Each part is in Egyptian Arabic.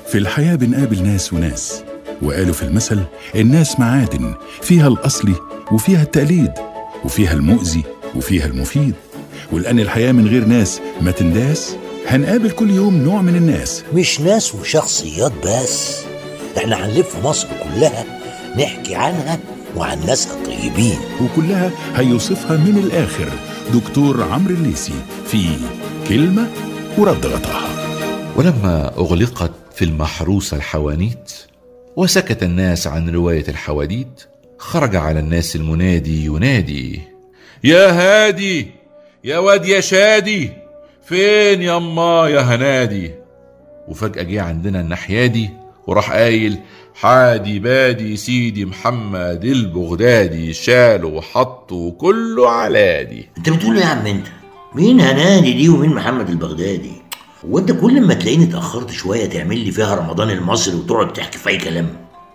في الحياة بنقابل ناس وناس وقالوا في المثل الناس معادن فيها الأصلي وفيها التقليد وفيها المؤذي وفيها المفيد ولأن الحياة من غير ناس ما تنداس هنقابل كل يوم نوع من الناس مش ناس وشخصيات بس احنا هنلف مصر كلها نحكي عنها وعن ناسها الطيبين وكلها هيوصفها من الآخر دكتور عمرو الليسي في كلمة ورد غطاها ولما أغلقت في المحروسة الحوانيت وسكت الناس عن رواية الحواديت خرج على الناس المنادي ينادي يا هادي يا واد يا شادي فين يما يا هنادي وفجأة جه عندنا النحيادي وراح قايل حادي بادي سيدي محمد البغدادي شاله وحطه كله علادي انت بتقول ايه يا عم انت مين هنادي دي ومين محمد البغدادي هو انت كل ما تلاقيني اتاخرت شويه تعمل لي فيها رمضان المصري وتقعد تحكي في اي كلام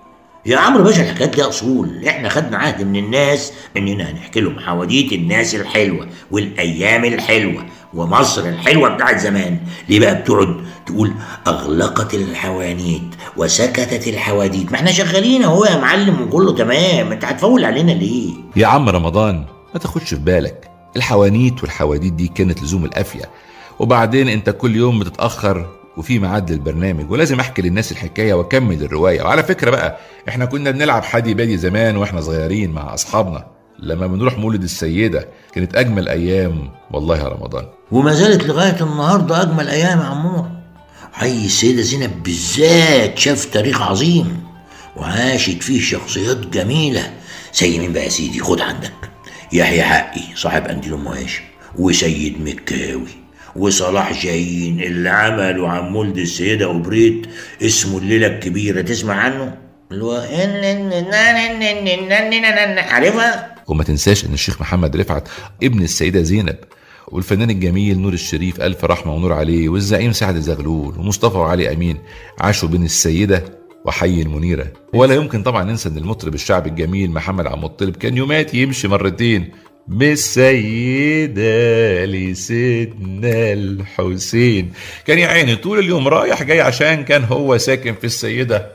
يا عمرو باشا الحكايات دي اصول احنا خدنا عهد من الناس اننا هنحكي لهم حواديت الناس الحلوه والايام الحلوه ومصر الحلوه بتاعت زمان ليه بقى بتقعد تقول اغلقت الحوانيت وسكتت الحواديت ما احنا شغالين اهو يا معلم وكله تمام انت هتفول علينا ليه يا عم رمضان ما تاخدش في بالك الحوانيت والحواديت دي كانت لزوم القافية وبعدين انت كل يوم بتتأخر وفي ميعاد للبرنامج ولازم احكي للناس الحكاية واكمل الرواية وعلى فكرة بقى احنا كنا بنلعب حادي بادي زمان واحنا صغيرين مع اصحابنا لما بنروح مولد السيدة كانت اجمل ايام والله يا رمضان وما زالت لغايه النهارده اجمل ايام يا عمور حي السيده زينب بالذات شاف تاريخ عظيم وعاشت فيه شخصيات جميله زي مين بقى يا سيدي خد عندك يحيى حقي صاحب قنديل ام هاشم وسيد مكاوي وصلاح جايين اللي عملوا عن مولد السيدة أوبريت اسمه الليلة الكبيرة تسمع عنه؟ اللي هو عارفها؟ وما تنساش ان الشيخ محمد رفعت ابن السيدة زينب والفنان الجميل نور الشريف ألف رحمة ونور عليه والزعيم سعد زغلول ومصطفى وعلي أمين عاشوا بين السيدة وحي المنيرة ولا يمكن طبعا ننسى ان المطرب الشعبي الجميل محمد عبد المطلب كان يومات يمشي مرتين بالسيدة لسيدنا الحسين كان يا عيني طول اليوم رايح جاي عشان كان هو ساكن في السيدة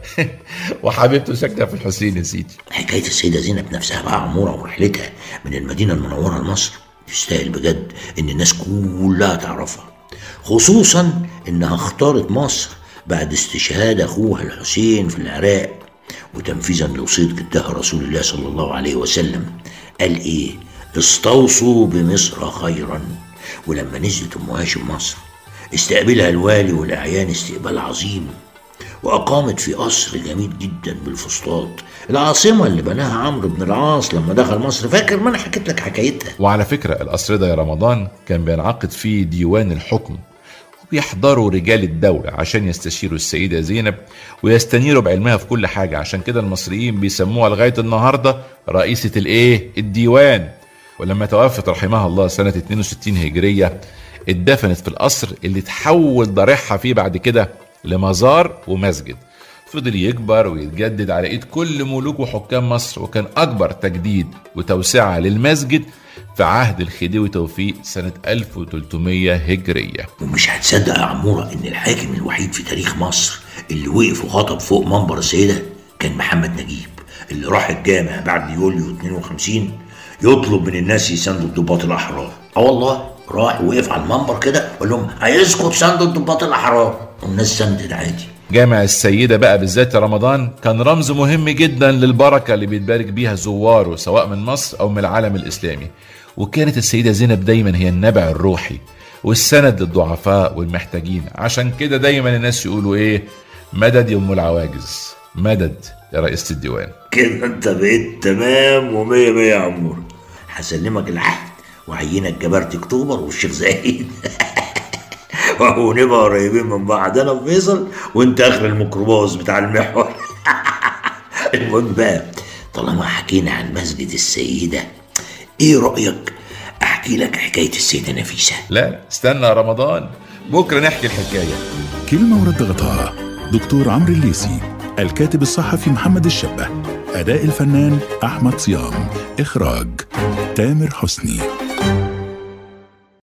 وحبيبته ساكنة في الحسين يا سيدي حكاية السيدة زينب نفسها بقى عمورة ورحلتها من المدينة المنورة لمصر تستاهل بجد إن الناس كلها تعرفها خصوصا إنها اختارت مصر بعد استشهاد أخوها الحسين في العراق وتنفيذا لوصية جدها رسول الله صلى الله عليه وسلم قال إيه استوصوا بمصر خيرا ولما نزلت أم هاشم مصر استقبلها الوالي والأعيان استقبال عظيم وأقامت في قصر جميل جدا بالفسطاط العاصمة اللي بناها عمرو بن العاص لما دخل مصر فاكر ما أنا حكيت لك حكايتها وعلى فكرة القصر ده يا رمضان كان بينعقد فيه ديوان الحكم وبيحضروا رجال الدولة عشان يستشيروا السيدة زينب ويستنيروا بعلمها في كل حاجة عشان كده المصريين بيسموها لغاية النهاردة رئيسة الايه الديوان ولما توفت رحمها الله سنة 62 هجرية اتدفنت في القصر اللي تحول ضريحها فيه بعد كده لمزار ومسجد فضل يكبر ويتجدد على ايد كل ملوك وحكام مصر وكان اكبر تجديد وتوسعه للمسجد في عهد الخديوي توفيق سنة 1300 هجرية ومش هتصدق يا عمورة إن الحاكم الوحيد في تاريخ مصر اللي وقف وخطب فوق منبر السيدة كان محمد نجيب اللي راح الجامع بعد يوليو 52 يطلب من الناس يساندوا الضباط الأحرار اه والله راح وقف على المنبر كده وقال لهم عايزكم تساندوا الضباط الأحرار والناس سندت عادي جامع السيدة بقى بالذات رمضان كان رمز مهم جدا للبركة اللي بيتبارك بيها زواره سواء من مصر أو من العالم الإسلامي وكانت السيدة زينب دايما هي النبع الروحي والسند للضعفاء والمحتاجين عشان كده دايما الناس يقولوا ايه مدد يا ام العواجز مدد يا رئيسة الديوان كده انت بقيت تمام ومية مية يا عمور هسلمك العهد وعينك جبرت اكتوبر والشيخ زايد ونبقى قريبين من بعض انا في فيصل وانت اخر الميكروباص بتاع المحور المهم بقى طالما حكينا عن مسجد السيدة ايه رأيك احكي لك حكاية السيدة نفيسة لا استنى يا رمضان بكرة نحكي الحكاية كلمة ورد غطاها دكتور عمرو الليسي الكاتب الصحفي محمد الشبه أداء الفنان أحمد صيام إخراج تامر حسني